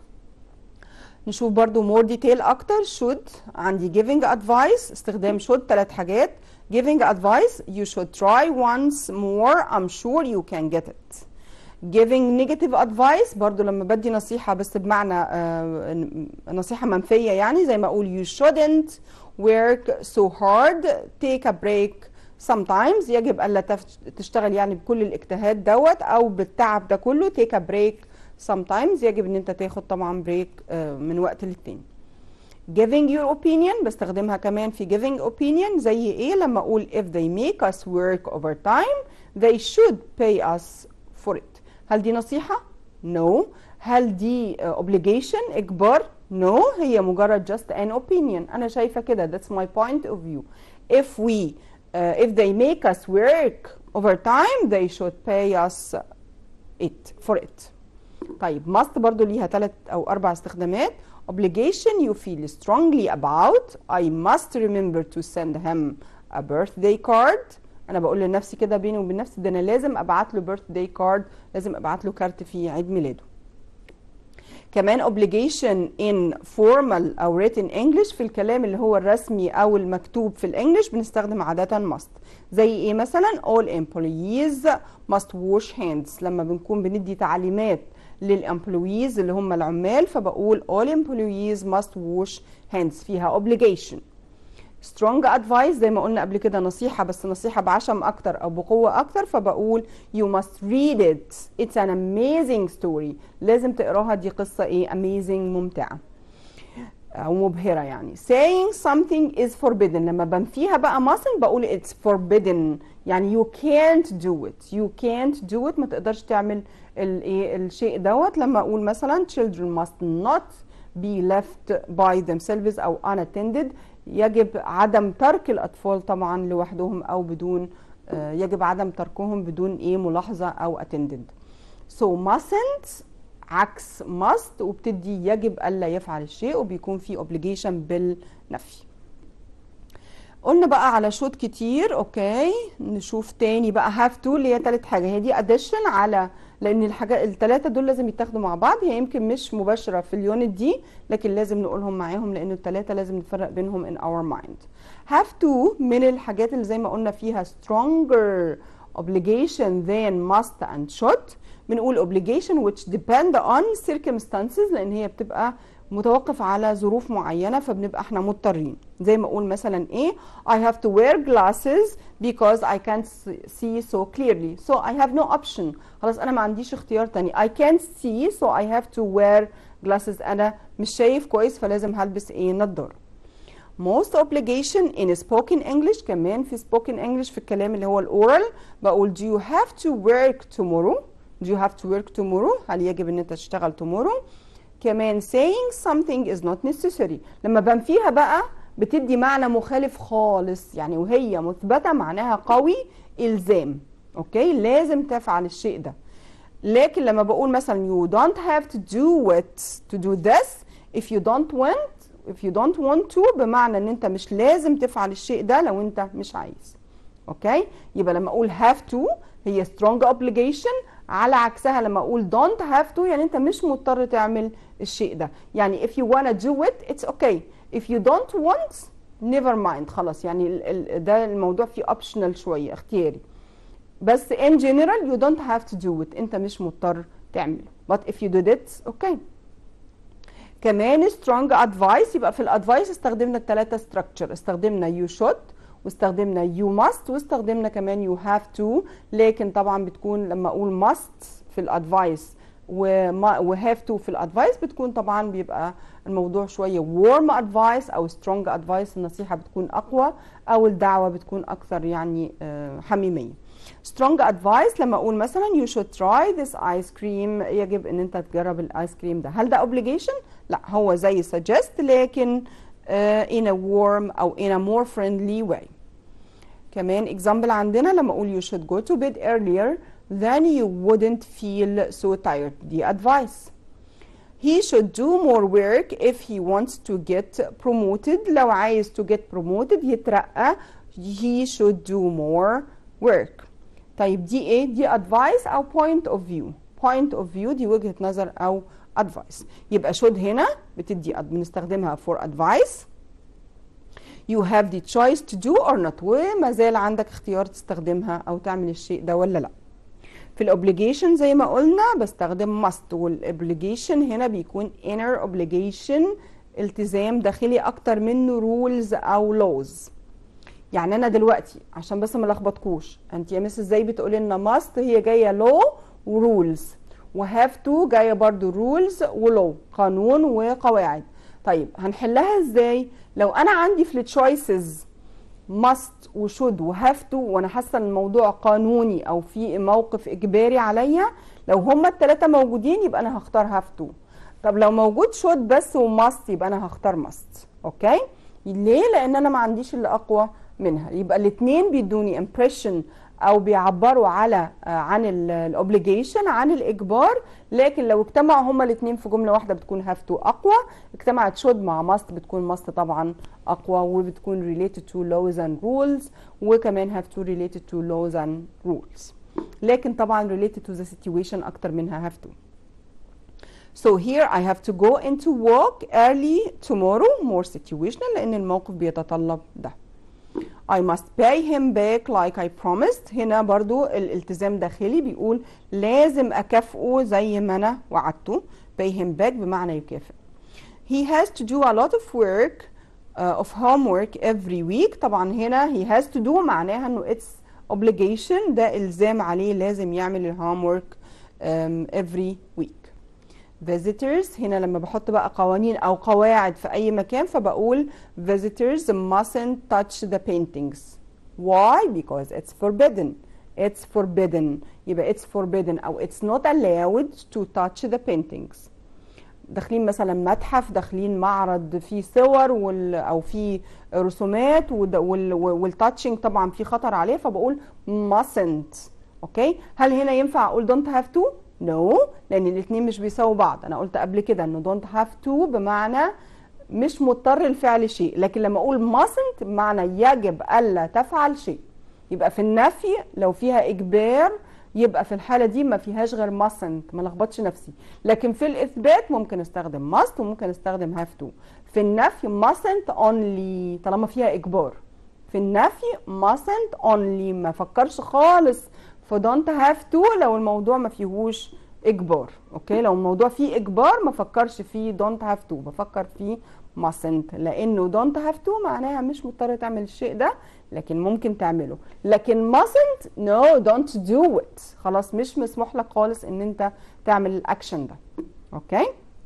نشوف برضو more detail أكتر should عندي giving advice استخدام should ثلاث حاجات giving advice you should try once more I'm sure you can get it giving negative advice برضو لما بدي نصيحة بس بمعنى آه نصيحة منفية يعني زي ما أقول you shouldn't work so hard take a break sometimes يجب ألا تشتغل يعني بكل الاجتهاد دوت أو بالتعب ده كله take a break sometimes يجب ان انت تاخد طبعا بريك من وقت للتاني giving your opinion بستخدمها كمان في giving opinion زي ايه لما اقول if they make us work overtime they should pay us for it هل دي نصيحة؟ no هل دي uh, obligation إجبار؟ no هي مجرد just an opinion أنا شايفة كده that's my point of view if we uh, if they make us work overtime they should pay us it for it طيب must برضو ليها ثلاث أو أربع استخدامات obligation you feel strongly about I must remember to send him a birthday card انا بقول لنفسي كده بيني وبين نفسي ده انا لازم ابعت له birthday card لازم ابعت له كارت في عيد ميلاده كمان obligation in formal او written English في الكلام اللي هو الرسمي او المكتوب في الانجليش بنستخدم عادة must زي ايه مثلا all employees must wash hands لما بنكون بندي تعليمات للامبلويز اللي هم العمال فبقول all employees must wash hands فيها obligation strong advice زي ما قلنا قبل كده نصيحة بس نصيحة بعشم أكتر أو بقوة أكتر فبقول you must read it it's an amazing story لازم تقراها دي قصة إيه amazing ممتعة أو مبهرة يعني saying something is forbidden لما بنفيها بقى mustn't بقول it's forbidden يعني you can't do it you can't do it ما تقدرش تعمل الايه الشيء دوت لما اقول مثلا children must not be left by themselves او unattended يجب عدم ترك الاطفال طبعا لوحدهم او بدون يجب عدم تركهم بدون ايه ملاحظه او attended so mustn't عكس must وبتدي يجب الا يفعل الشيء وبيكون في obligation بالنفي قلنا بقى على شوط كتير اوكي نشوف تاني بقى have to اللي هي تالت حاجه هي دي addition على لان الحاجات الثلاثه دول لازم يتاخدوا مع بعض هي يمكن مش مباشره في اليونت دي لكن لازم نقولهم معاهم لان الثلاثه لازم نفرق بينهم in our mind have to من الحاجات اللي زي ما قلنا فيها stronger obligation than must and should بنقول obligation which depend on circumstances لان هي بتبقى متوقف على ظروف معينة فبنبقى احنا مضطرين زي ما اقول مثلا ايه I have to wear glasses because I can't see so clearly so I have no option خلاص انا ما عنديش اختيار تاني I can't see so I have to wear glasses انا مش شايف كويس فلازم هلبس ايه نضارة most obligation in spoken English كمان في spoken English في الكلام اللي هو الاورال بقول do you have to work tomorrow do you have to work tomorrow هل يجب ان انت تشتغل tomorrow كمان saying something is not necessary لما بنفيها بقى بتدي معنى مخالف خالص يعني وهي مثبتة معناها قوي إلزام أوكي لازم تفعل الشيء ده لكن لما بقول مثلا you don't have to do it to do this if you don't want if you don't want to بمعنى ان انت مش لازم تفعل الشيء ده لو انت مش عايز اوكي يبقى لما اقول have to هي strong obligation على عكسها لما اقول don't have to يعني انت مش مضطر تعمل الشيء ده يعني if you wanna do it it's okay if you don't want never mind خلاص يعني ال ال ده الموضوع فيه optional شوية اختياري بس in general you don't have to do it انت مش مضطر تعمله but if you did it okay كمان strong advice يبقى في الادفايس استخدمنا الثلاثة structure استخدمنا you should واستخدمنا you must واستخدمنا كمان you have to لكن طبعا بتكون لما اقول must في الادفايس و have to في الادفايس بتكون طبعا بيبقى الموضوع شويه warm advice او strong advice النصيحه بتكون اقوى او الدعوه بتكون اكثر يعني حميميه strong advice لما اقول مثلا you should try this ice cream يجب ان انت تجرب الايس كريم ده هل ده obligation لا هو زي suggest لكن uh, in a warm او in a more friendly way كمان example عندنا لما اقول you should go to bed earlier then you wouldn't feel so tired دي advice he should do more work if he wants to get promoted لو عايز to get promoted يترقى he should do more work طيب دي ايه دي advice او point of view point of view دي وجهة نظر او advice يبقى should هنا بتدي بنستخدمها for advice you have the choice to do or not وما زال عندك اختيار تستخدمها او تعمل الشيء ده ولا لا في الاوبليجيشن زي ما قلنا بستخدم must والاوبليجيشن هنا بيكون inner obligation التزام داخلي اكتر منه rules او laws يعني انا دلوقتي عشان بس ما لخبطكوش انت يا مس ازاي بتقولي لنا must هي جايه law وrules وهاف تو جايه برضو rules ولو قانون وقواعد طيب هنحلها ازاي لو انا عندي في التشويسز must وشود وهاف تو وانا حاسه ان الموضوع قانوني او في موقف اجباري عليا لو هما الثلاثه موجودين يبقى انا هختار هاف تو طب لو موجود شود بس وماست يبقى انا هختار ماست اوكي ليه لان انا ما عنديش اللي اقوى منها يبقى الاثنين بيدوني impression او بيعبروا على عن الاوبليجيشن عن الاجبار لكن لو اجتمعوا هما الاثنين في جمله واحده بتكون هاف تو اقوى اجتمعت شود مع ماست بتكون ماست طبعا اقوى وبتكون related to laws and rules وكمان have to related to laws and rules لكن طبعا related to the situation اكتر منها have to So here I have to go into work early tomorrow more situational لأن الموقف بيتطلب ده. I must pay him back like I promised هنا برضو الالتزام داخلي بيقول لازم أكافئه زي ما أنا وعدته pay him back بمعنى يكافئ. He has to do a lot of work uh, of homework every week طبعا هنا he has to do معناها انه it's obligation ده الزام عليه لازم يعمل الهومورك um, every week. visitors هنا لما بحط بقى قوانين او قواعد في اي مكان فبقول visitors mustn't touch the paintings why because it's forbidden it's forbidden يبقى it's forbidden او it's not allowed to touch the paintings داخلين مثلا متحف داخلين معرض فيه صور وال او فيه رسومات والتاتشنج طبعا في خطر عليه فبقول mustn't اوكي هل هنا ينفع اقول don't have to نو no, لان الاثنين مش بيساووا بعض انا قلت قبل كده انه دونت هاف تو بمعنى مش مضطر لفعل شيء لكن لما اقول mustn't بمعنى يجب الا تفعل شيء يبقى في النفي لو فيها اجبار يبقى في الحاله دي ما فيهاش غير mustn't ما لخبطش نفسي لكن في الاثبات ممكن استخدم must وممكن استخدم have to في النفي mustn't only طالما فيها اجبار في النفي mustn't only ما فكرش خالص فدونت هاف تو لو الموضوع ما فيهوش اجبار اوكي لو الموضوع فيه اجبار ما فكرش فيه دونت هاف تو بفكر فيه mustn't لانه دونت هاف تو معناها مش مضطر تعمل الشيء ده لكن ممكن تعمله لكن mustn't no don't do it خلاص مش مسموح لك خالص ان انت تعمل الاكشن ده اوكي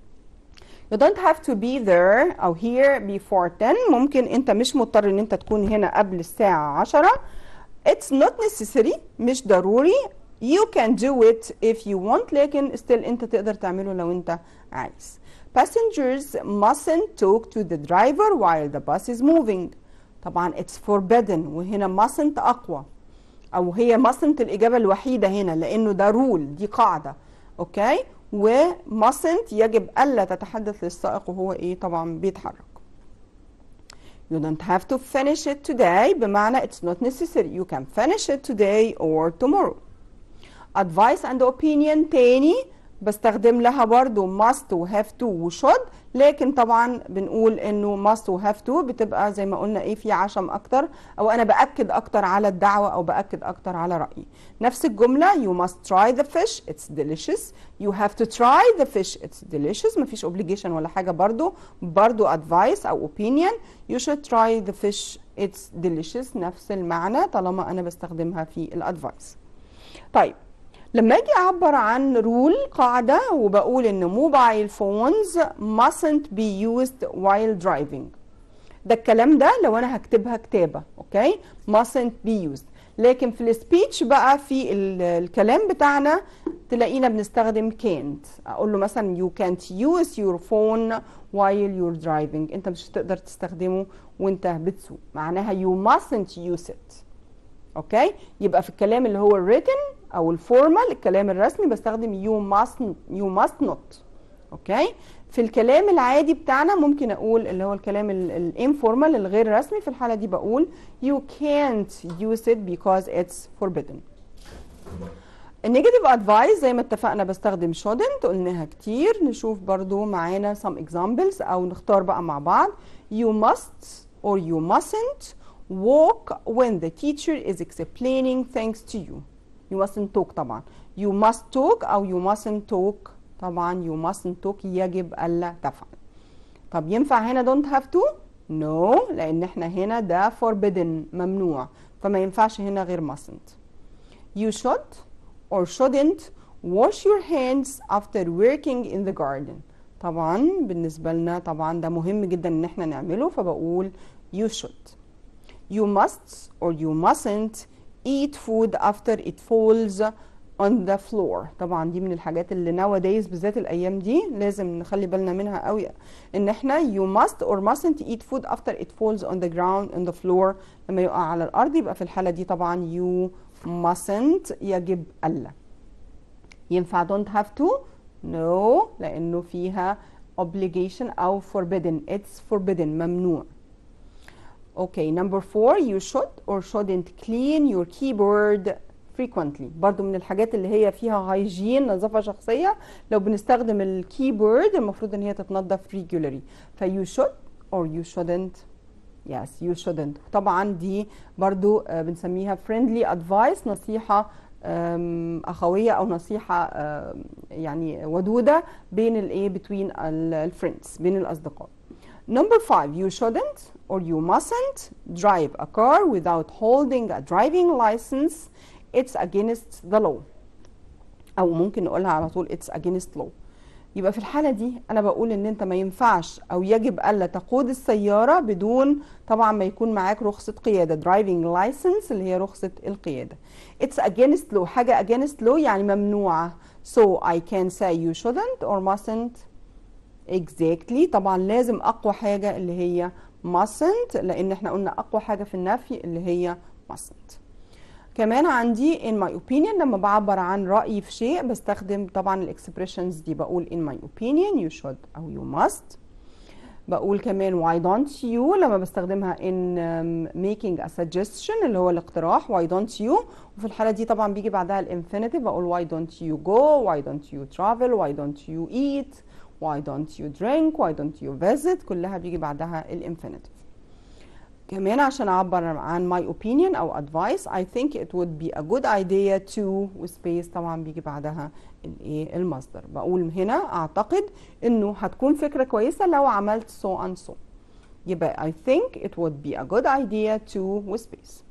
You don't have to be there أو here before 10 ممكن أنت مش مضطر إن أنت تكون هنا قبل الساعة 10 It's not necessary مش ضروري You can do it if you want لكن still أنت تقدر تعمله لو أنت عايز Passengers mustn't talk to the driver while the bus is moving طبعا it's forbidden وهنا mustn't أقوى أو هي mustn't الإجابة الوحيدة هنا لأنه ده رول دي قاعدة أوكي و mustn't يجب ألا تتحدث للسائق وهو إيه طبعا بيتحرك You don't have to finish it today بمعنى it's not necessary. You can finish it today or tomorrow. Advice and opinion تاني بستخدم لها برضو must و have to و should لكن طبعا بنقول انه must و have to بتبقى زي ما قلنا ايه في عشم اكتر او انا باكد اكتر على الدعوه او باكد اكتر على رايي نفس الجمله you must try the fish it's delicious you have to try the fish it's delicious مفيش obligation ولا حاجه برضو برضو advice او opinion you should try the fish it's delicious نفس المعنى طالما انا بستخدمها في الادفايس طيب لما اجي اعبر عن رول قاعده وبقول ان موبايل فونز mustn't be used while driving ده الكلام ده لو انا هكتبها كتابه اوكي mustn't be used لكن في السبيتش بقى في الكلام بتاعنا تلاقينا بنستخدم can't اقول له مثلا you can't use your phone while you're driving انت مش هتقدر تستخدمه وانت بتسوق معناها you mustn't use it اوكي يبقى في الكلام اللي هو written او الفورمال الكلام الرسمي بستخدم you must you must not اوكي في الكلام العادي بتاعنا ممكن اقول اللي هو الكلام الانفورمال الغير رسمي في الحاله دي بقول you can't use it because it's forbidden النيجاتيف ادفايس زي ما اتفقنا بستخدم shouldn't قلناها كتير نشوف برضو معانا some examples او نختار بقى مع بعض you must or you mustn't walk when the teacher is explaining things to you you mustn't talk طبعا you must talk او you mustn't talk طبعا you mustn't talk يجب الا تفعل طب ينفع هنا don't have to no لان احنا هنا ده forbidden ممنوع فما ينفعش هنا غير mustn't you should or shouldn't wash your hands after working in the garden طبعا بالنسبة لنا طبعا ده مهم جدا ان احنا نعمله فبقول you should you must or you mustn't eat food after it falls on the floor طبعا دي من الحاجات اللي nowadays بالذات الايام دي لازم نخلي بالنا منها قوي ان احنا you must or mustn't eat food after it falls on the ground on the floor لما يقع على الارض يبقى في الحالة دي طبعا you mustn't يجب الا ينفع don't have to no لانه فيها obligation او forbidden it's forbidden ممنوع Okay, number four, you should or shouldn't clean your keyboard frequently. برضو من الحاجات اللي هي فيها هايجين نظافة شخصية لو بنستخدم الكيبورد المفروض ان هي تتنظف regularly. ف you should or you shouldn't. Yes, you shouldn't. طبعا دي برضو آه، بنسميها friendly advice نصيحة آم، أخوية أو نصيحة آم، يعني ودودة بين الايه between الفريندز بين الأصدقاء. Number five, you shouldn't or you mustn't drive a car without holding a driving license. It's against the law. أو ممكن نقولها على طول it's against law. يبقى في الحالة دي أنا بقول إن أنت ما ينفعش أو يجب ألا تقود السيارة بدون طبعا ما يكون معاك رخصة قيادة driving license اللي هي رخصة القيادة. It's against law حاجة against law يعني ممنوعة. So I can say you shouldn't or mustn't exactly طبعا لازم اقوى حاجه اللي هي mustn't لان احنا قلنا اقوى حاجه في النفي اللي هي mustn't كمان عندي in my opinion لما بعبر عن رايي في شيء بستخدم طبعا الاكسبريشنز دي بقول in my opinion you should او you must بقول كمان why don't you لما بستخدمها in um, making a suggestion اللي هو الاقتراح why don't you وفي الحالة دي طبعا بيجي بعدها الانفينيتيف بقول why don't you go why don't you travel why don't you eat why don't you drink why don't you visit كلها بيجي بعدها الانفينيتيف كمان عشان اعبر عن my opinion او advice I think it would be a good idea to وسبيس طبعا بيجي بعدها الايه المصدر بقول هنا اعتقد انه هتكون فكرة كويسة لو عملت so and so يبقى I think it would be a good idea to وسبيس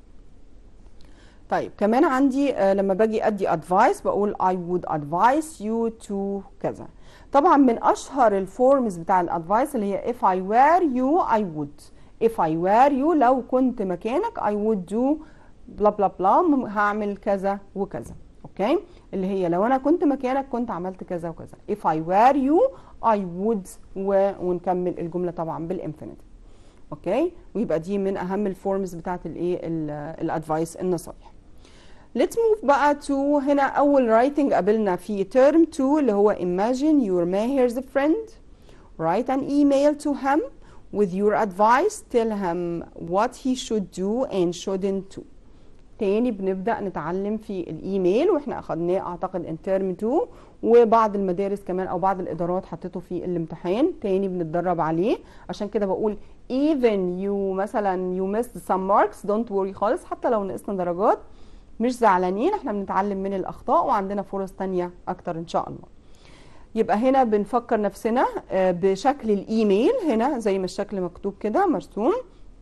طيب كمان عندي آه، لما باجي ادي advice بقول I would advise you to كذا طبعا من اشهر الفورمز بتاع الادفايس اللي هي if I were you I would if I were you لو كنت مكانك I would do بلا بلا بلا مم- هعمل كذا وكذا اوكي اللي هي لو انا كنت مكانك كنت عملت كذا وكذا if I were you I would و... ونكمل الجمله طبعا بالانفينيتيف اوكي ويبقى دي من اهم الفورمز بتاعت الايه الادفايس النصايح Let's move بقى to هنا أول writing قابلنا في term 2 اللي هو imagine your mayor's friend write an email to him with your advice tell him what he should do and shouldn't do تاني بنبدأ نتعلم في الإيميل وإحنا أخدناه أعتقد in term 2 وبعض المدارس كمان أو بعض الإدارات حطته في الامتحان تاني بنتدرب عليه عشان كده بقول even you مثلا you missed some marks don't worry خالص حتى لو نقصنا درجات مش زعلانين احنا بنتعلم من الاخطاء وعندنا فرص تانية اكتر ان شاء الله يبقى هنا بنفكر نفسنا آه، بشكل الايميل هنا زي ما الشكل مكتوب كده مرسوم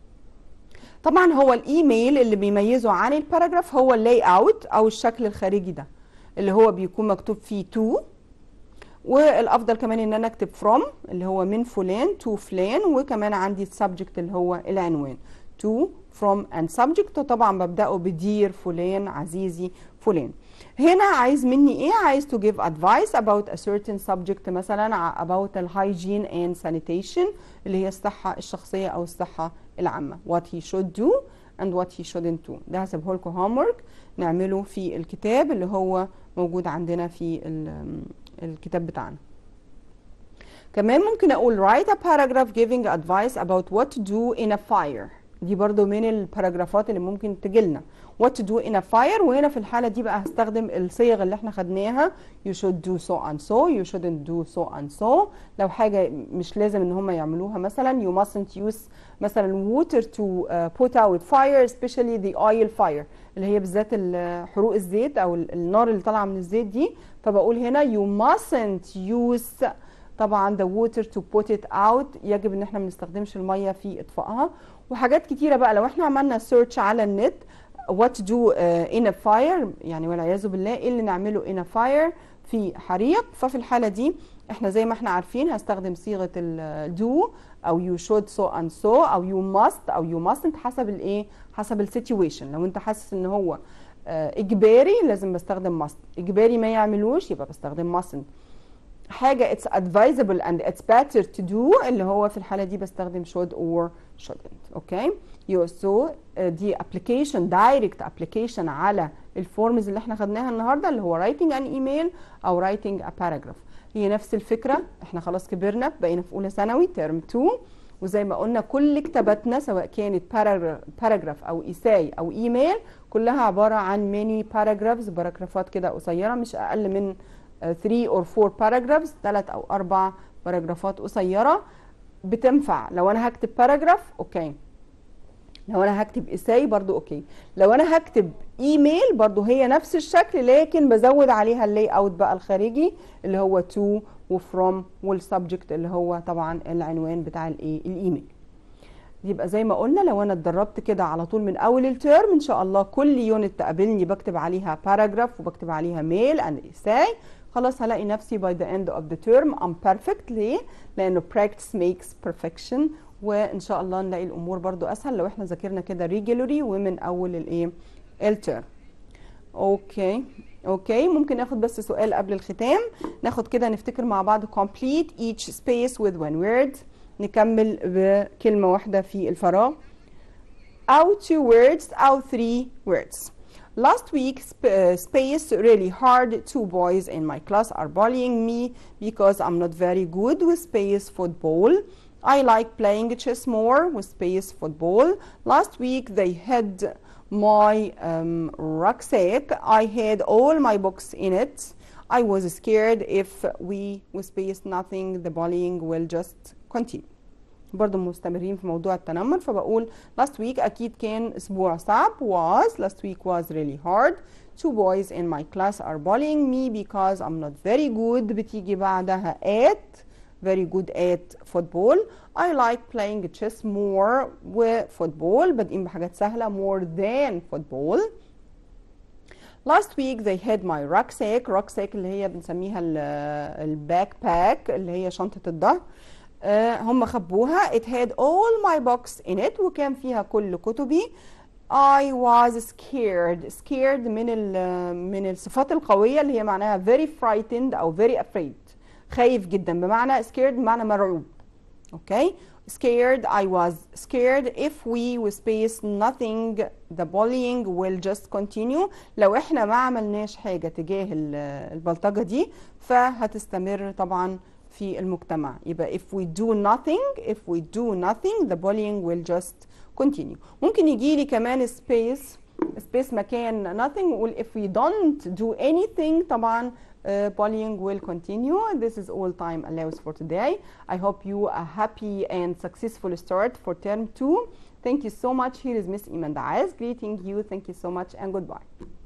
طبعا هو الايميل اللي بيميزه عن الباراجراف هو اللاي اوت او الشكل الخارجي ده اللي هو بيكون مكتوب فيه تو والافضل كمان ان انا اكتب from اللي هو من فلان to فلان وكمان عندي السبجكت اللي هو العنوان to from and subject وطبعا ببداه بدير فلان عزيزي فلان هنا عايز مني ايه عايز to give advice about a certain subject مثلا ع- about the hygiene and sanitation اللي هي الصحة الشخصية او الصحة العامة what he should do and what he shouldn't do ده هسيبه لكم homework نعمله في الكتاب اللي هو موجود عندنا في ال- الكتاب بتاعنا كمان ممكن اقول write a paragraph giving advice about what to do in a fire دي برضو من الباراجرافات اللي ممكن تجيلنا what to do in a fire وهنا في الحالة دي بقى هستخدم الصيغ اللي احنا خدناها you should do so and so you shouldn't do so and so لو حاجة مش لازم ان هم يعملوها مثلا you mustn't use مثلا water to uh, put out fire especially the oil fire اللي هي بالذات ال- حروق الزيت او ال- النار اللي طالعة من الزيت دي فبقول هنا you mustn't use طبعا the water to put it out يجب ان احنا ما نستخدمش الميه في اطفائها وحاجات كتيره بقى لو احنا عملنا سيرش على النت what to do uh, in a fire يعني والعياذ بالله ايه اللي نعمله in a fire في حريق ففي الحالة دي احنا زي ما احنا عارفين هستخدم صيغة الدو او you should so and so او you must او you mustn't حسب الايه حسب السيتويشن لو انت حاسس ان هو آه، اجباري لازم بستخدم must اجباري ما يعملوش يبقى بستخدم mustn't حاجة it's advisable and it's better to do اللي هو في الحالة دي بستخدم should or shouldn't اوكي you also آه، دي application direct application على الفورمز اللي احنا خدناها النهارده اللي هو writing an email او writing a paragraph هي نفس الفكرة احنا خلاص كبرنا بقينا في اولى ثانوي ترم 2 وزي ما قلنا كل كتاباتنا سواء كانت باراجراف او ايساي او ايميل كلها عباره عن ميني باراجرافز باراجرافات كده قصيره مش اقل من 3 اور 4 باراجرافز ثلاث او اربع باراجرافات قصيره بتنفع لو انا هكتب باراجراف اوكي لو انا هكتب اساي برضو اوكي لو انا هكتب ايميل برضو هي نفس الشكل لكن بزود عليها اللاي اوت بقى الخارجي اللي هو تو وفروم والسبجكت اللي هو طبعا العنوان بتاع الايه الايميل يبقى زي ما قلنا لو انا اتدربت كده على طول من اول الترم ان شاء الله كل يونت تقابلني بكتب عليها باراجراف وبكتب عليها ميل اند اساي خلاص هلاقي نفسي by the end of the term I'm perfect ليه؟ لأنه practice makes perfection وإن شاء الله نلاقي الأمور برضو أسهل لو إحنا ذاكرنا كده regularly ومن أول الإيه؟ الترم. أوكي أوكي ممكن ناخد بس سؤال قبل الختام ناخد كده نفتكر مع بعض complete each space with one word نكمل بكلمة واحدة في الفراغ أو two words أو three words. Last week, sp uh, space really hard. Two boys in my class are bullying me because I'm not very good with space football. I like playing chess more with space football. Last week, they had my um, rucksack. I had all my books in it. I was scared if we with space nothing, the bullying will just continue. برضه مستمرين في موضوع التنمر فبقول last week أكيد كان أسبوع صعب was last week was really hard two boys in my class are bullying me because I'm not very good بتيجي بعدها at very good at football I like playing chess more وفوتبول بادئين بحاجات سهلة more than football last week they had my rucksack rucksack اللي هي بنسميها الباك باك اللي هي شنطة الظهر آه هم خبوها it had all my books in it وكان فيها كل كتبي I was scared scared من ال من الصفات القوية اللي هي معناها very frightened أو very afraid خايف جدا بمعنى scared بمعنى مرعوب اوكي scared I was scared if we with space nothing the bullying will just continue لو احنا ما عملناش حاجة تجاه البلطجة دي فهتستمر طبعا في المجتمع يبقى if we do nothing if we do nothing the bullying will just continue ممكن يجي لي كمان space space مكان nothing ويقول if we don't do anything طبعا uh, bullying will continue this is all time allows for today I hope you a happy and successful start for term 2 thank you so much here is Miss Iman Daaz greeting you thank you so much and goodbye